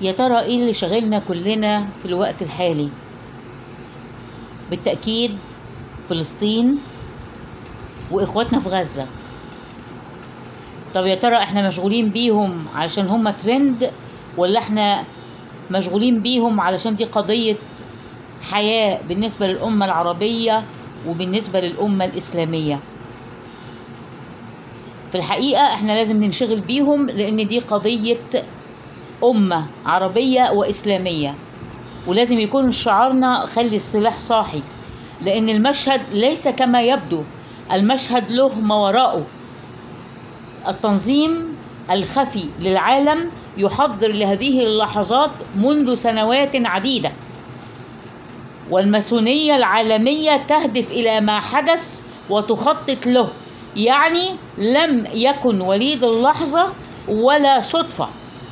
يا ترى ايه اللي شاغلنا كلنا في الوقت الحالي بالتأكيد فلسطين واخواتنا في غزة طب يا ترى احنا مشغولين بيهم علشان هم ترند ولا احنا مشغولين بيهم علشان دي قضية حياة بالنسبة للأمة العربية وبالنسبة للأمة الإسلامية في الحقيقة احنا لازم ننشغل بيهم لأن دي قضية أمة عربية وإسلامية ولازم يكون شعارنا خلي السلاح صاحي لأن المشهد ليس كما يبدو المشهد له ما وراءه التنظيم الخفي للعالم يحضر لهذه اللحظات منذ سنوات عديدة والماسونية العالمية تهدف إلى ما حدث وتخطط له يعني لم يكن وليد اللحظة ولا صدفة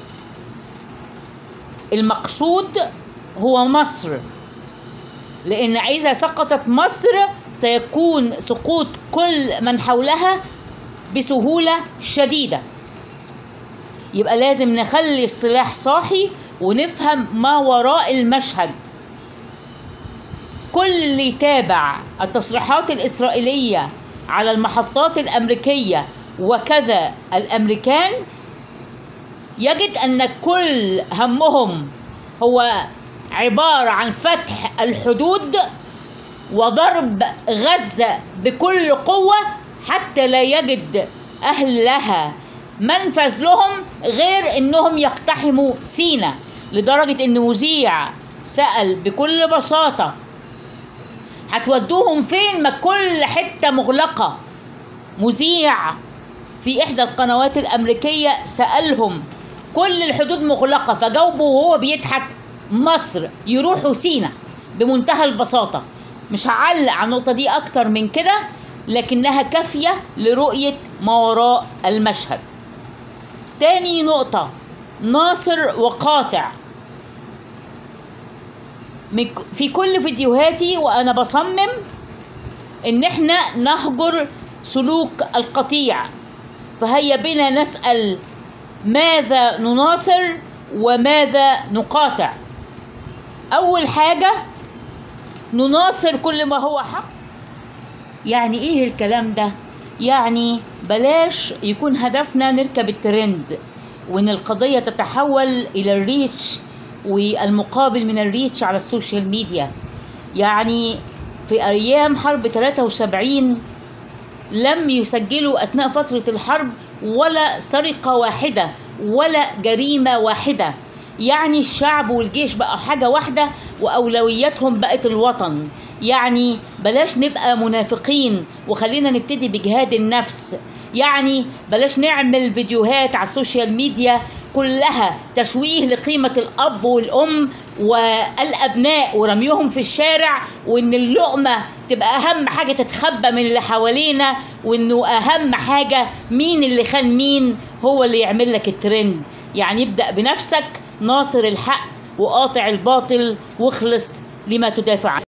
المقصود هو مصر لأن إذا سقطت مصر سيكون سقوط كل من حولها بسهولة شديدة يبقى لازم نخلي السلاح صاحي ونفهم ما وراء المشهد كل اللي يتابع التصريحات الإسرائيلية على المحطات الأمريكية وكذا الأمريكان يجد أن كل همهم هو عبارة عن فتح الحدود وضرب غزة بكل قوة حتى لا يجد أهلها منفذ لهم غير انهم يقتحموا سينا لدرجة ان مذيع سأل بكل بساطة هتودوهم فين ما كل حتة مغلقة مذيع في احدى القنوات الامريكية سألهم كل الحدود مغلقة فجاوبوا وهو بيضحك مصر يروحوا سينا بمنتهى البساطة مش هعلق على النقطة دي اكتر من كده لكنها كافية لرؤية ما وراء المشهد تاني نقطة ناصر وقاطع في كل فيديوهاتي وأنا بصمم إن إحنا نهجر سلوك القطيع فهيا بنا نسأل ماذا نناصر وماذا نقاطع أول حاجة نناصر كل ما هو حق يعني إيه الكلام ده؟ يعني بلاش يكون هدفنا نركب الترند وان القضيه تتحول الى الريتش والمقابل من الريتش على السوشيال ميديا يعني في ايام حرب 73 لم يسجلوا اثناء فتره الحرب ولا سرقه واحده ولا جريمه واحده يعني الشعب والجيش بقى حاجه واحده واولوياتهم بقت الوطن يعني بلاش نبقى منافقين وخلينا نبتدي بجهاد النفس يعني بلاش نعمل فيديوهات على السوشيال ميديا كلها تشويه لقيمة الأب والأم والأبناء ورميهم في الشارع وإن اللقمة تبقى أهم حاجة تتخبى من اللي حوالينا وإنه أهم حاجة مين اللي خان مين هو اللي يعمل لك الترند يعني ابدأ بنفسك ناصر الحق وقاطع الباطل واخلص لما تدافع عنه